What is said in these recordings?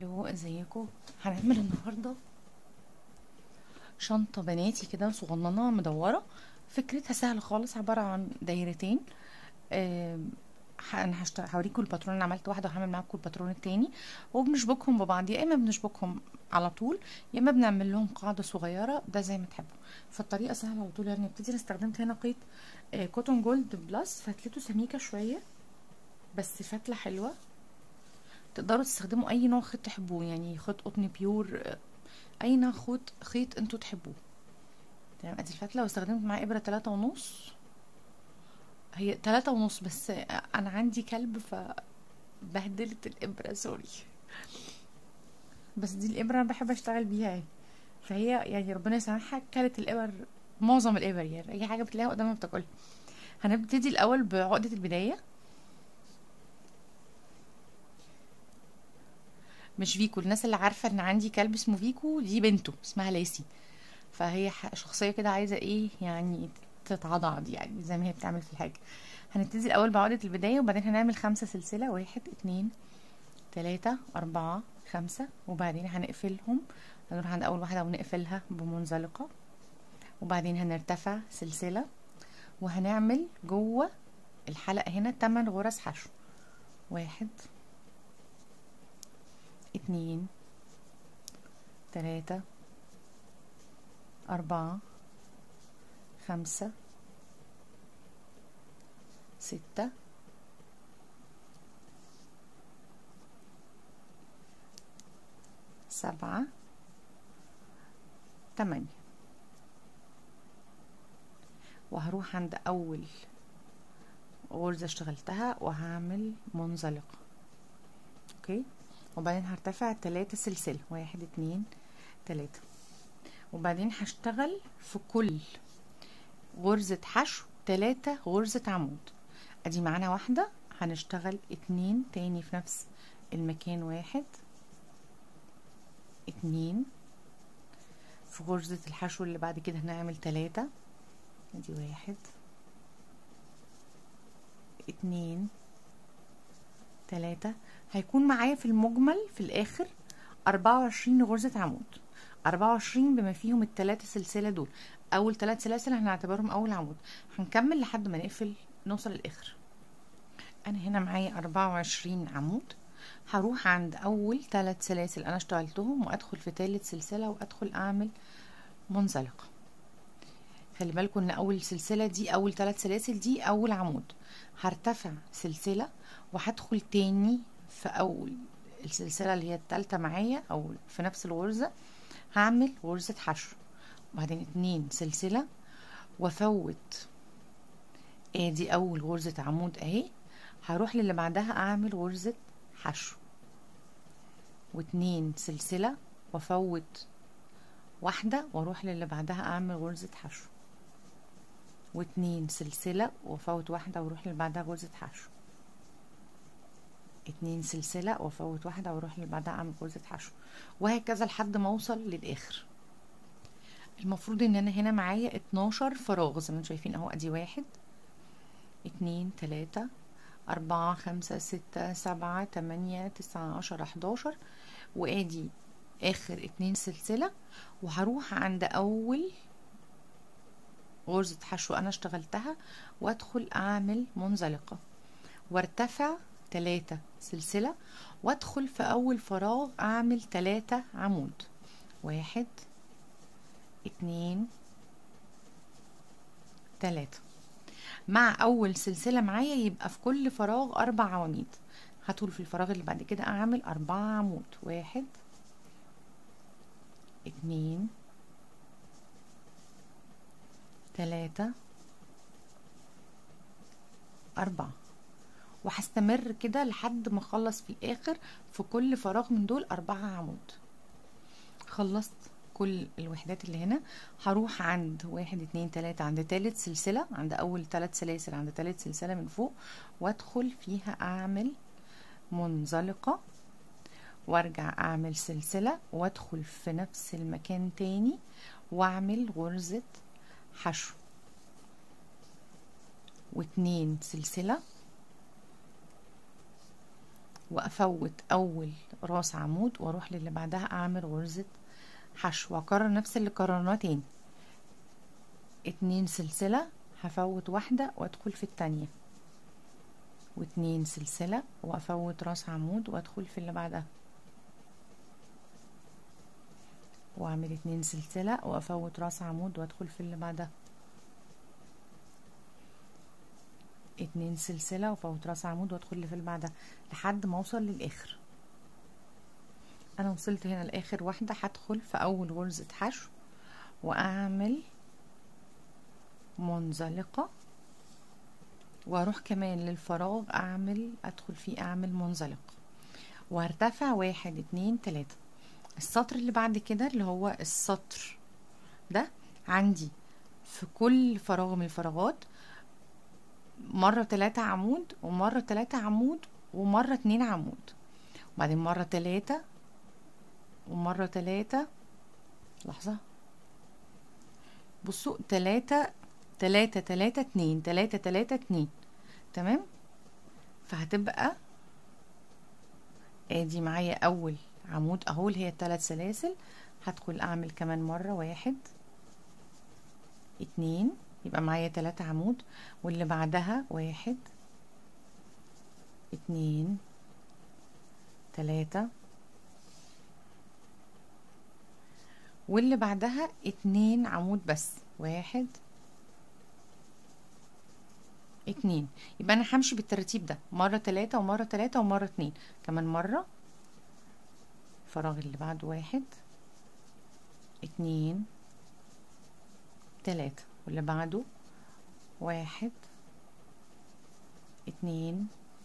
الو ازيكم هنعمل النهارده شنطه بناتي كده صغننه مدوره فكرتها سهله خالص عباره عن دايرتين آم، ه- انا هشت- هوريكم الباترون انا عملت واحده وهعمل معاكم الباترون التاني وبنشبكهم ببعض يا اما بنشبكهم على طول يا اما بنعمل لهم قاعده صغيره ده زي ما تحبوا فالطريقه سهله على طول يعني نبتدي انا استخدمت هنا خيط آه، كوتون جولد بلس فتلته سميكه شويه بس فتله حلوه تقدروا تستخدموا اي نوع خيط تحبوه يعني خيط قطن بيور آه، اي نوع خيط خيط انتوا تحبوه تمام ادي الفتله واستخدمت معاه ابره تلاتة ونص هي تلاتة ونص بس انا عندي كلب فبهدلت الابره سوري بس دي الابره انا بحب اشتغل بيها يعني فهي يعني ربنا يسامحها كلت الابر معظم الابر يعني اي حاجه بتلاقيها قدامها بتاكلها هنبتدي الاول بعقده البدايه مش فيكو الناس اللي عارفه ان عندي كلب اسمه فيكو دي بنته اسمها لاسي فهي ح- شخصيه كده عايزه ايه يعني تتعضعض يعني زي ما هي بتعمل في الحاجه هنبتدي الاول بعقده البدايه وبعدين هنعمل خمسه سلسله واحد اتنين تلاتة أربعة خمسة وبعدين هنقفلهم هنروح عند أول واحدة ونقفلها بمنزلقة وبعدين هنرتفع سلسلة وهنعمل جوه الحلقة هنا تمن غرز حشو واحد اتنين تلاتة أربعة خمسة ستة سبعة تمانية وهروح عند أول غرزة اشتغلتها وهعمل منزلقة اوكي وبعدين هرتفع تلاتة سلسلة واحد اتنين تلاتة وبعدين هشتغل في كل غرزة حشو تلاتة غرزة عمود ادي معانا واحدة هنشتغل اتنين تاني في نفس المكان واحد اتنين في غرزة الحشو اللي بعد كده هنعمل تلاتة ادي واحد اتنين تلاتة هيكون معايا في المجمل في الآخر أربعة وعشرين غرزة عمود أربعة وعشرين بما فيهم التلاتة سلسلة دول أول تلات سلاسل هنعتبرهم أول عمود هنكمل لحد ما نقفل نوصل للآخر أنا هنا معايا أربعة وعشرين عمود هروح عند أول تلات سلاسل أنا اشتغلتهم وأدخل في تالت سلسلة وأدخل أعمل منزلقة خلي بالكم ان اول سلسله دي اول ثلاث سلاسل دي اول عمود هرتفع سلسله وهدخل تاني في اول السلسله اللي هي التالتة معايا او في نفس الغرزه هعمل غرزه حشو وبعدين اتنين سلسله وافوت ادي اول غرزه عمود اهي هروح للي بعدها اعمل غرزه حشو واتنين سلسله وافوت واحده واروح للي بعدها اعمل غرزه حشو واتنين سلسلة وافوت واحدة واروح اللي بعدها غرزة حشو اتنين سلسلة وافوت واحدة واروح اللي بعدها اعمل غرزة حشو وهكذا لحد ما اوصل للاخر المفروض ان انا هنا معايا اتناشر فراغ زي ما انتم شايفين اهو ادي واحد اتنين تلاتة أربعة خمسة ستة سبعة تمانية تسعة عشرة حداشر وادي اخر اتنين سلسلة وهروح عند اول غرزة حشو أنا اشتغلتها وأدخل أعمل منزلقة وارتفع تلاتة سلسلة وأدخل في أول فراغ أعمل تلاتة عمود واحد اتنين تلاتة مع أول سلسلة معايا يبقى في كل فراغ أربع عواميد هدخل في الفراغ اللي بعد كده أعمل أربعة عمود واحد اتنين تلاتة أربعة وهستمر كده لحد ما اخلص في الاخر في كل فراغ من دول أربعة عمود خلصت كل الوحدات اللي هنا هروح عند واحد اتنين تلاتة عند تالت سلسلة عند أول تلات سلاسل عند تالت سلسلة من فوق وادخل فيها أعمل منزلقة وارجع أعمل سلسلة وادخل في نفس المكان تاني واعمل غرزة حشو واتنين سلسلة وافوت اول راس عمود واروح للي بعدها اعمل غرزة حشو واكرر نفس اللي كررناه تاني اتنين سلسلة هفوت واحدة وادخل في التانية واتنين سلسلة وافوت راس عمود وادخل في اللي بعدها واعمل اتنين سلسلة وافوت راس عمود وادخل في اللي بعدها اتنين سلسلة وفوت راس عمود وادخل اللي في اللي بعدها لحد ما اوصل للاخر انا وصلت هنا لاخر واحدة هدخل في اول غرزة حشو واعمل منزلقة واروح كمان للفراغ اعمل ادخل فيه اعمل منزلق وارتفع واحد اتنين تلاتة السطر اللي بعد كده اللي هو السطر ده عندي في كل فراغ من الفراغات مرة تلاتة عمود ومرة تلاتة عمود ومرة اتنين عمود وبعدين مرة تلاتة ومرة تلاتة لحظة بصوا تلاتة تلاتة تلاتة اتنين تلاتة تلاتة اتنين تمام فهتبقى ادي معايا اول عمود اهو اللي هي التلات سلاسل هدخل اعمل كمان مرة واحد اتنين يبقى معايا تلاتة عمود واللي بعدها واحد اتنين تلاتة واللي بعدها اتنين عمود بس واحد اتنين يبقى انا همشي بالترتيب ده مرة تلاتة ومرة تلاتة ومرة اتنين كمان مرة الفراغ اللي بعده واحد اتنين تلاتة واللي بعده واحد اتنين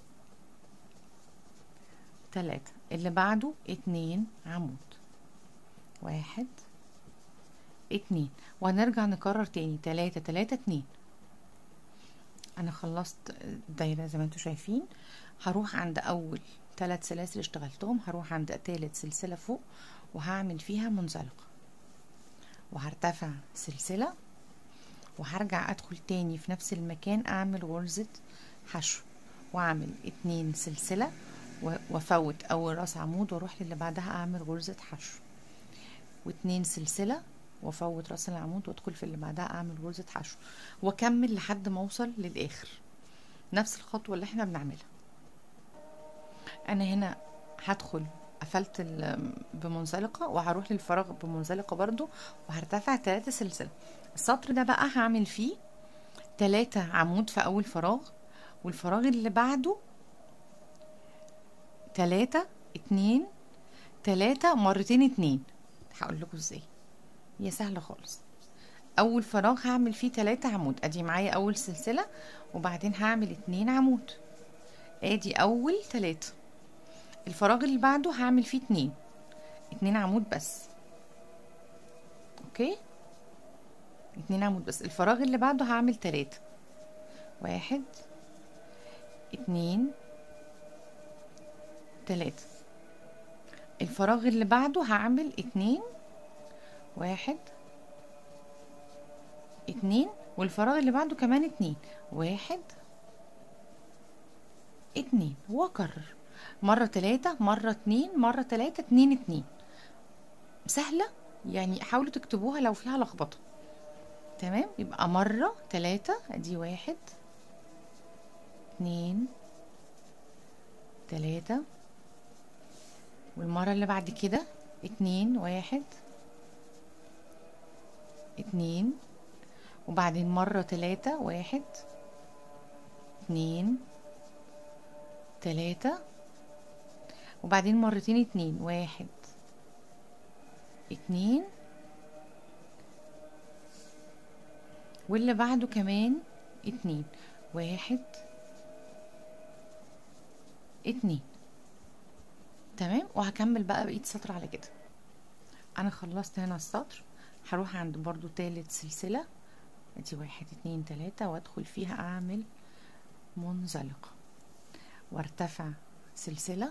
تلاتة اللي بعده اتنين عمود واحد اتنين وهنرجع نكرر تاني تلاتة تلاتة اتنين انا خلصت الدايرة زي ما انتوا شايفين هروح عند اول ثلاث سلاسل اشتغلتهم هروح عند تالت سلسلة فوق وهعمل فيها منزلقة وهرتفع سلسلة وهرجع ادخل تاني في نفس المكان اعمل غرزة حشو واعمل اتنين سلسلة وافوت اول راس عمود واروح للي بعدها اعمل غرزة حشو واتنين سلسلة وافوت راس العمود وادخل في اللي بعدها اعمل غرزة حشو واكمل لحد ما اوصل للاخر نفس الخطوة اللي احنا بنعملها انا هنا هدخل قفلت بمنزلقة وهروح للفراغ بمنزلقة برضو وهرتفع تلاتة سلسلة السطر ده بقى هعمل فيه تلاتة عمود في اول فراغ والفراغ اللي بعده تلاتة اتنين تلاتة مرتين اتنين هقول لكم ازاي هي سهلة خالص اول فراغ هعمل فيه تلاتة عمود ادي معايا اول سلسلة وبعدين هعمل اتنين عمود ادي اول تلاتة الفراغ اللي بعده هعمل فيه اتنين اتنين عمود بس اوكي اتنين عمود بس الفراغ اللي بعده هعمل تلاتة واحد اتنين تلاتة الفراغ اللي بعده هعمل اتنين واحد اتنين والفراغ اللي بعده كمان اتنين واحد اتنين واكرر مرة تلاتة مرة اتنين مرة تلاتة اتنين اتنين سهلة يعني حاولوا تكتبوها لو فيها لخبطة تمام يبقى مرة تلاتة ادي واحد اتنين تلاتة والمرة اللي بعد كده اتنين واحد اتنين وبعدين مرة تلاتة واحد اتنين تلاتة وبعدين مرتين اتنين واحد اتنين واللي بعده كمان اتنين واحد اتنين تمام وهكمل بقى بقية السطر على كده انا خلصت هنا السطر هروح عند برضو تالت سلسلة ادي واحد اتنين تلاتة وادخل فيها اعمل منزلقة وارتفع سلسلة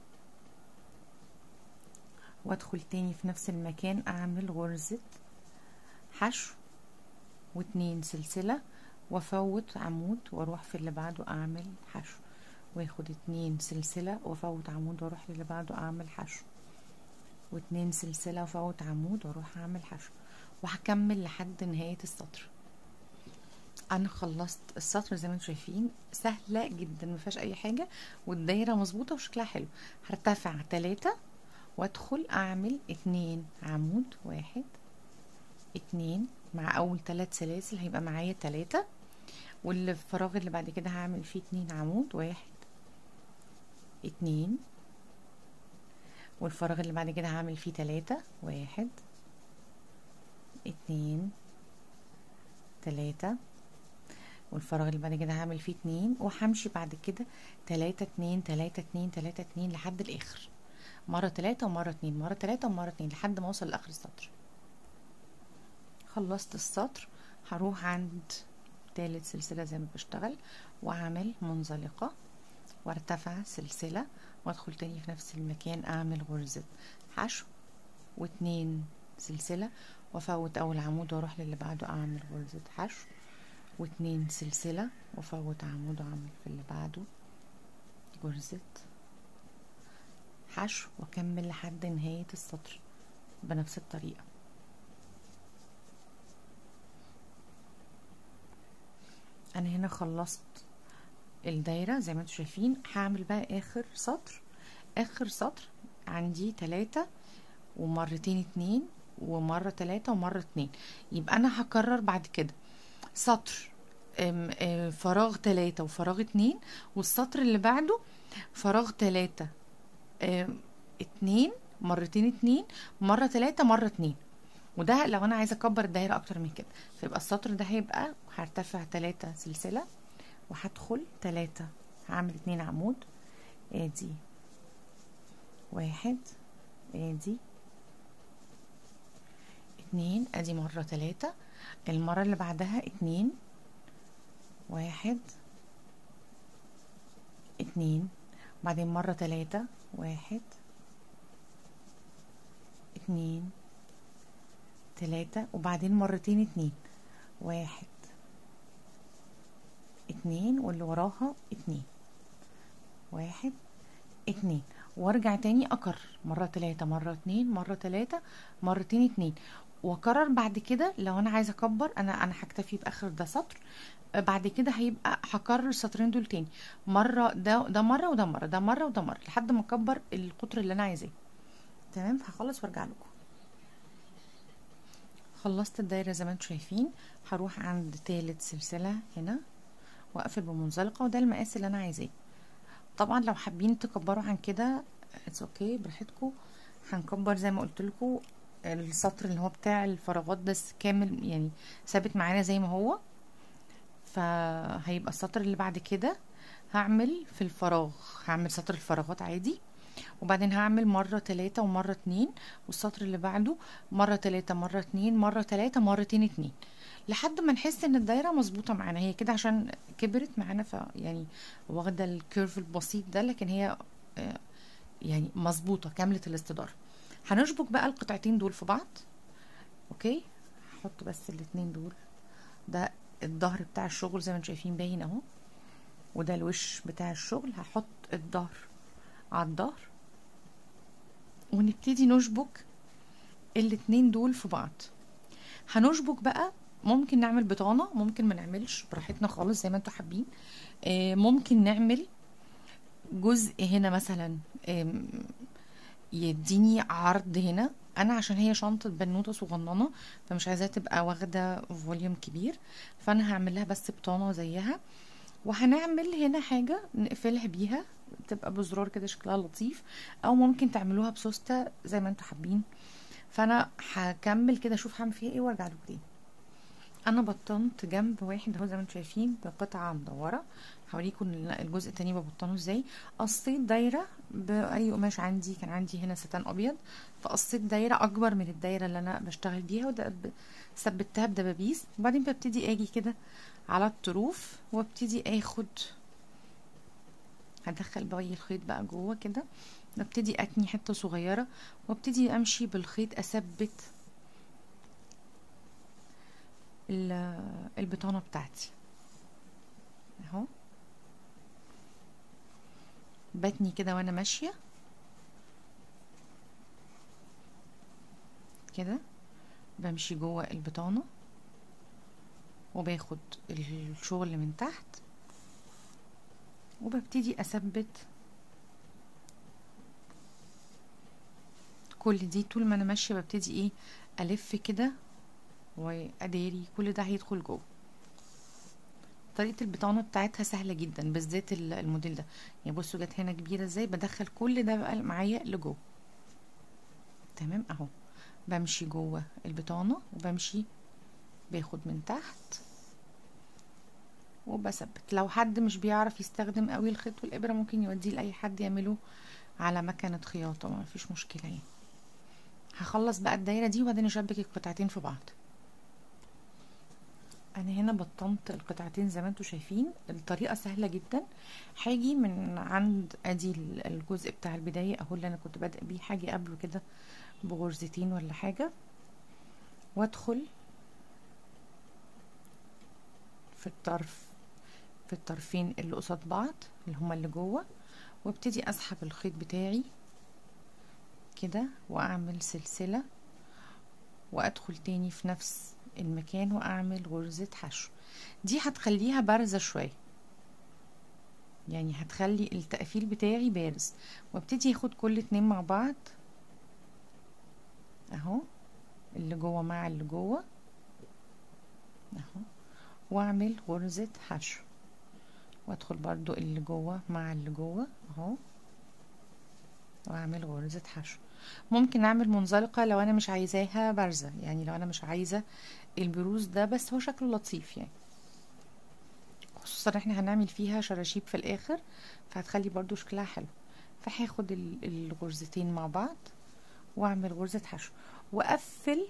وادخل تاني في نفس المكان اعمل غرزة حشو واتنين سلسلة وافوت عمود واروح في اللي بعده اعمل حشو واخد اتنين سلسلة وافوت عمود واروح للي بعده اعمل حشو واتنين سلسلة وافوت عمود واروح اعمل حشو وهكمل لحد نهاية السطر انا خلصت السطر زي ما انتم شايفين سهلة جدا مفيهاش اي حاجة والدايرة مظبوطة وشكلها حلو هرتفع تلاتة وادخل اعمل اتنين عمود واحد اتنين مع اول تلات سلاسل هيبقى معايا تلاتة والفراغ اللي بعد كده هعمل فيه اتنين عمود واحد اتنين والفراغ اللي بعد كده هعمل فيه تلاتة واحد اتنين تلاتة والفراغ اللي بعد كده هعمل فيه اتنين وهمشي بعد كده تلاتة اتنين تلاتة اتنين تلاتة اتنين لحد الاخر مرة تلاتة ومرة اتنين مرة تلاتة ومرة اتنين لحد ما اوصل لاخر السطر خلصت السطر هروح عند تالت سلسلة زي ما بشتغل واعمل منزلقة وارتفع سلسلة وادخل تاني في نفس المكان اعمل غرزة حشو واتنين سلسلة وافوت اول عمود واروح للي بعده اعمل غرزة حشو واتنين سلسلة وافوت عمود واعمل في اللي بعده غرزة حشو واكمل لحد نهاية السطر بنفس الطريقة انا هنا خلصت الدايرة زي ما انتم شايفين هعمل بقى اخر سطر اخر سطر عندي تلاتة ومرتين اتنين ومرة تلاتة ومرة اتنين يبقى انا هكرر بعد كده سطر ام ام فراغ تلاتة وفراغ اتنين والسطر اللي بعده فراغ تلاتة ام اتنين مرتين اتنين مرة تلاتة مرة اتنين وده لو انا عايزه اكبر الدايره اكتر من كده فيبقى السطر ده هيبقى هرتفع تلاتة سلسله وهدخل تلاتة هعمل اتنين عمود ادي واحد ادي اتنين ادي مرة تلاتة المرة اللي بعدها اتنين واحد اتنين بعدين مرة تلاتة واحد اتنين تلاتة وبعدين مرتين اتنين واحد اتنين واللي وراها اتنين واحد اتنين وارجع تاني اكرر مرة تلاتة مرة اتنين مرة تلاتة مرتين اتنين واكرر بعد كده لو انا عايزه اكبر انا انا هكتفي باخر ده سطر بعد كده هيبقى هكرر السطرين دول تاني مره ده ده مره وده مره ده مره وده مره لحد ما اكبر القطر اللي انا عايزاه تمام هخلص وارجع لكم خلصت الدايره زي ما انتم شايفين هروح عند تالت سلسله هنا واقفل بمنزلقه وده المقاس اللي انا عايزاه طبعا لو حابين تكبروا عن كده اتس اوكي okay, براحتكم هنكبر زي ما قلت لكم السطر اللي هو بتاع الفراغات بس كامل يعني ثابت معانا زي ما هو فهيبقى السطر اللي بعد كده هعمل في الفراغ هعمل سطر الفراغات عادي وبعدين هعمل مرة تلاتة ومرة اتنين والسطر اللي بعده مرة تلاتة مرة اتنين مرة تلاتة مرتين اتنين لحد ما نحس ان الدايرة مظبوطة معانا هي كده عشان كبرت معانا ف يعني واخدة الكيرف البسيط ده لكن هي يعني مظبوطة كاملة الاستدارة هنشبك بقى القطعتين دول في بعض اوكي هحط بس الاتنين دول ده الظهر بتاع الشغل زي ما انتم شايفين باين اهو وده الوش بتاع الشغل هحط الظهر على الظهر ونبتدي نشبك الاتنين دول في بعض هنشبك بقى ممكن نعمل بطانة ممكن ما نعملش براحتنا خالص زي ما انتوا حابين آه ممكن نعمل جزء هنا مثلا يديني عرض هنا انا عشان هي شنطه بنوته صغننه فمش عايزاها تبقى واخده فوليوم كبير فانا هعمل لها بس بطانه زيها وهنعمل هنا حاجه نقفلها بيها تبقى بزرار كده شكلها لطيف او ممكن تعملوها بسوسته زي ما انتوا حابين فانا هكمل كده اشوف هعمل فيها ايه وارجع لكم تاني انا بطنت جنب واحد اهو زي ما انتم شايفين بقطعه مدوره هوريكم الجزء التاني ببطنه ازاي قصيت دايره باي قماش عندي كان عندي هنا ستان ابيض فقصيت دايره اكبر من الدايره اللي انا بشتغل بيها وده ثبتها بدبابيس وبعدين ببتدي اجي كده على الطروف وابتدي اخد هدخل بواقي الخيط بقى جوه كده وابتدي اتني حته صغيره وابتدي امشي بالخيط اثبت البطانه بتاعتي اهو بتني كده وانا ماشيه كده بمشي جوه البطانه وباخد الشغل من تحت وببتدي اثبت كل دي طول ما انا ماشيه ببتدي ايه الف كده واداري كل ده هيدخل جوه طريقه البطانه بتاعتها سهله جدا بالذات الموديل ده يعني بصوا جت هنا كبيره ازاي بدخل كل ده بقى معايا لجوه تمام اهو بمشي جوه البطانه وبمشي باخد من تحت وبثبت لو حد مش بيعرف يستخدم قوي الخيط والابره ممكن يوديه لاي حد يعمله على مكنه خياطه ما فيش مشكله يعني هخلص بقى الدايره دي وبعدين اشبك القطعتين في بعض انا هنا بطنت القطعتين زي ما انتم شايفين الطريقه سهله جدا هاجي من عند ادي الجزء بتاع البدايه اهو اللي انا كنت بادئ بيه هاجي قبله كده بغرزتين ولا حاجه وادخل في الطرف في الطرفين اللي قصاد بعض اللي هما اللي جوه وابتدي اسحب الخيط بتاعي كده واعمل سلسله وادخل تاني في نفس المكان واعمل غرزة حشو دي هتخليها بارزة شوية يعني هتخلي التقفيل بتاعي بارز وابتدي اخد كل اتنين مع بعض اهو اللي جوه مع اللي جوه اهو واعمل غرزة حشو وادخل برضو اللي جوه مع اللي جوه اهو واعمل غرزة حشو ممكن اعمل منزلقة لو انا مش عايزاها بارزة يعني لو انا مش عايزة البروز ده بس هو شكله لطيف يعني خصوصا احنا هنعمل فيها شراشيب في الاخر فهتخلي برضو شكلها حلو فهاخد الغرزتين مع بعض واعمل غرزة حشو واقفل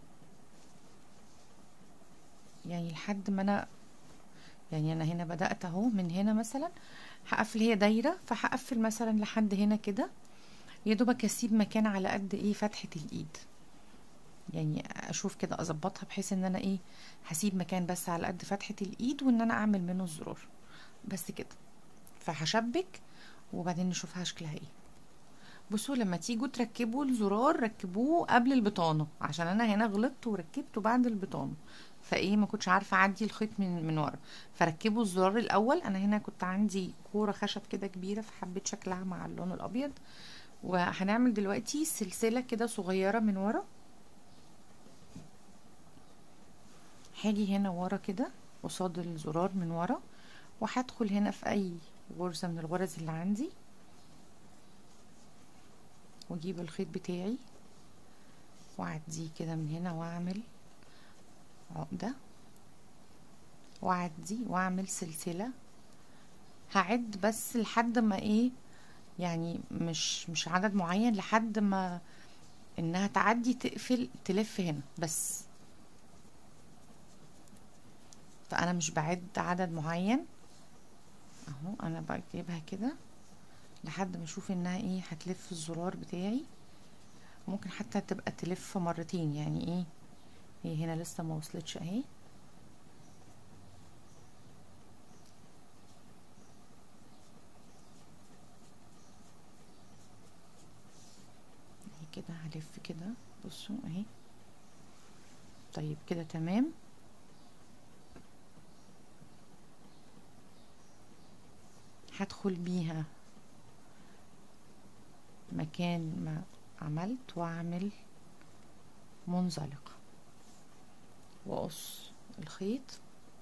يعني لحد ما انا يعني انا هنا بدأت اهو من هنا مثلا هقفل هي دايرة فهقفل مثلا لحد هنا كده يا دوبك اسيب مكان على قد ايه فتحة الايد يعني اشوف كده اظبطها بحيث ان انا ايه هسيب مكان بس على قد فتحة الايد وان انا اعمل منه الزرار بس كده فهشبك وبعدين نشوفها شكلها ايه بصوا لما تيجوا تركبوا الزرار ركبوه قبل البطانة عشان انا هنا غلطت وركبته بعد البطانة فايه ما كنتش عارفه اعدي الخيط من من ورا فركبوا الزرار الاول انا هنا كنت عندي كوره خشب كده كبيره فحبيت شكلها مع اللون الابيض وهنعمل دلوقتي سلسله كده صغيره من ورا هاجي هنا ورا كده قصاد الزرار من ورا وهدخل هنا في اي غرزه من الغرز اللي عندي واجيب الخيط بتاعي واعديه كده من هنا واعمل عقده واعدي واعمل سلسله هعد بس لحد ما ايه يعني مش مش عدد معين لحد ما انها تعدي تقفل تلف هنا بس فانا مش بعد عدد معين اهو انا بجيبها كده لحد ما اشوف انها ايه هتلف الزرار بتاعي ممكن حتى تبقى تلف مرتين يعني ايه هي هنا لسه ما وصلتش اهي كده هلف كده بصوا اهي طيب كده تمام هدخل بيها مكان ما عملت واعمل منزلقة واقص الخيط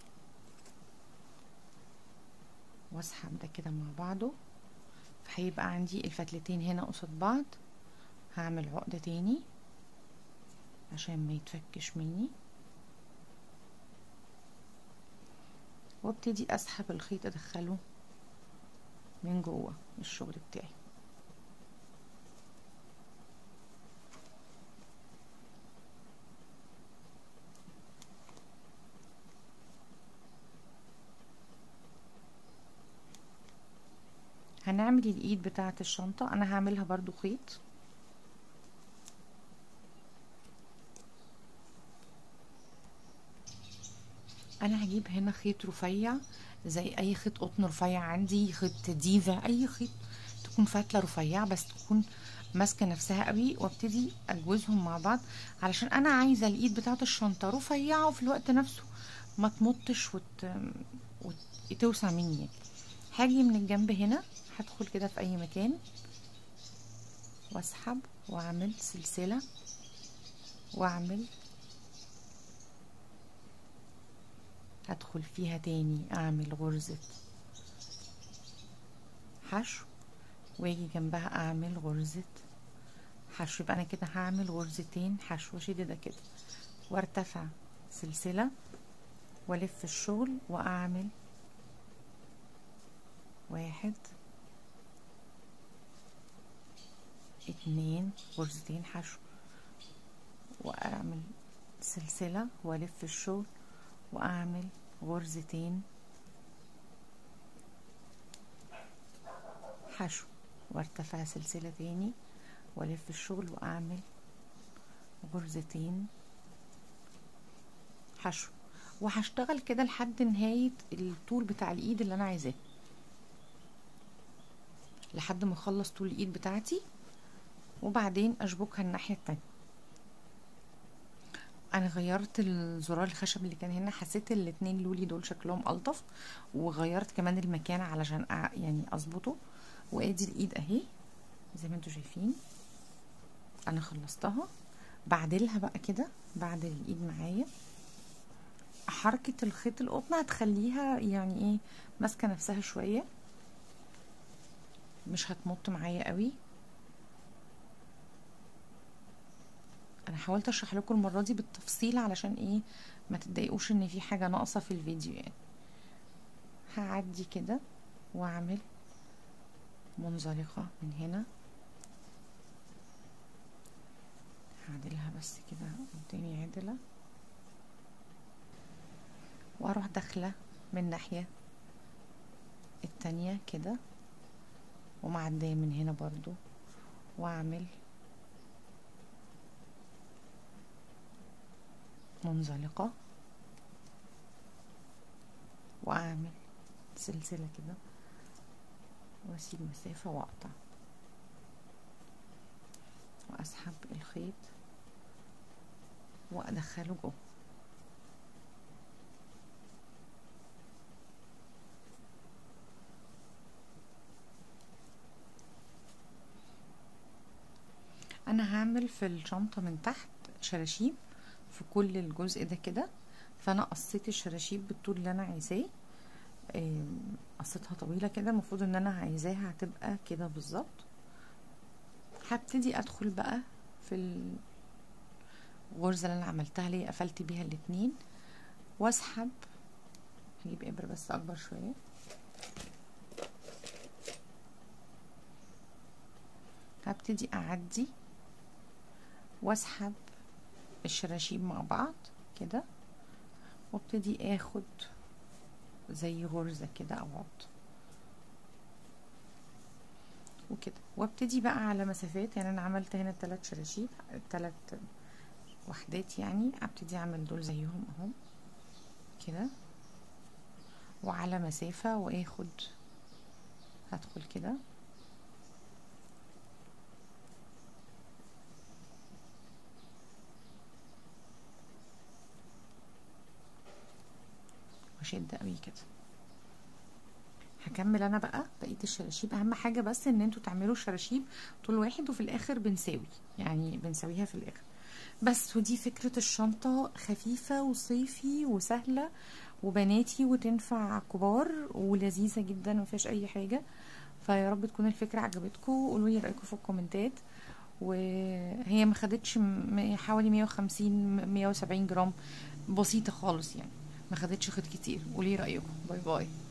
واسحب ده كده مع بعضه فهيبقى عندي الفتلتين هنا قصاد بعض هعمل عقدة تاني عشان ما يتفكش مني وابتدي اسحب الخيط ادخله من جوه الشغل بتاعي هنعمل الايد بتاعه الشنطه انا هعملها برضو خيط انا هجيب هنا خيط رفيع زي اي خيط قطن رفيع عندي خيط ديفا اي خيط تكون فتله رفيعه بس تكون ماسكه نفسها قوي وابتدي اجوزهم مع بعض علشان انا عايزه الايد بتاعه الشنطه رفيعه وفي الوقت نفسه ما تمطش وت... وتوسع مني يعني. هاجي من الجنب هنا هدخل كده في اي مكان واسحب واعمل سلسله واعمل هدخل فيها تاني اعمل غرزة حشو واجي جنبها اعمل غرزة حشو يبقى انا كده هعمل غرزتين حشو شديدة كده وارتفع سلسلة والف الشغل واعمل واحد اتنين غرزتين حشو واعمل سلسلة والف الشغل واعمل غرزتين حشو وارتفع سلسلة تاني والف الشغل واعمل غرزتين حشو وهشتغل كده لحد نهاية الطول بتاع الايد اللي انا عايزاه لحد ما اخلص طول الايد بتاعتي وبعدين اشبكها الناحية التانية انا غيرت الزرار الخشب اللي كان هنا حسيت الاتنين لولي دول شكلهم الطف وغيرت كمان المكان علشان أع... يعني اظبطه وادي الايد اهي زي ما انتوا شايفين انا خلصتها بعدلها بقى كده بعدل الايد معايا حركة الخيط القطن هتخليها يعني ايه ماسكة نفسها شوية مش هتمط معايا قوي انا حاولت اشرح لكم المره دي بالتفصيل علشان ايه ما تتضايقوش ان في حاجه ناقصه في الفيديو يعني هعدي كده واعمل منزلقه من هنا هعدلها بس كده قدامي عدله واروح داخله من الناحيه التانية كده ومعديه من هنا برضو واعمل منزلقة وأعمل سلسلة كده وأسيب مسافة وأقطع وأسحب الخيط وأدخله جوه أنا هعمل في الشنطة من تحت شراشيب في كل الجزء ده كده فانا قصيت الشراشيب بالطول اللي انا عايزاه قصيتها طويله كده المفروض ان انا عايزاها هتبقى كده بالظبط هبتدي ادخل بقى في الغرزه اللي انا عملتها اللي قفلت بيها الاتنين واسحب هجيب ابره بس اكبر شويه هبتدي اعدي واسحب الشراشيب مع بعض كده وابتدي اخد زي غرزة كده او عض وكده وابتدي بقى على مسافات يعني انا عملت هنا تلات شراشيب تلات وحدات يعني ابتدي اعمل دول زيهم اهو كده وعلى مسافة واخد هدخل كده واشد قوي كده هكمل انا بقى بقيه الشراشيب اهم حاجه بس ان انتوا تعملوا الشراشيب طول واحد وفي الاخر بنساوي يعني بنساويها في الاخر بس ودي فكره الشنطه خفيفه وصيفي وسهله وبناتي وتنفع كبار ولذيذه جدا مفيهاش اي حاجه فيا رب تكون الفكره عجبتكم قولوا لي رايكم في الكومنتات وهي ما خدتش حوالي 150 170 جرام بسيطه خالص يعني ما خدتش خيط كتير قولي رايكم باي باي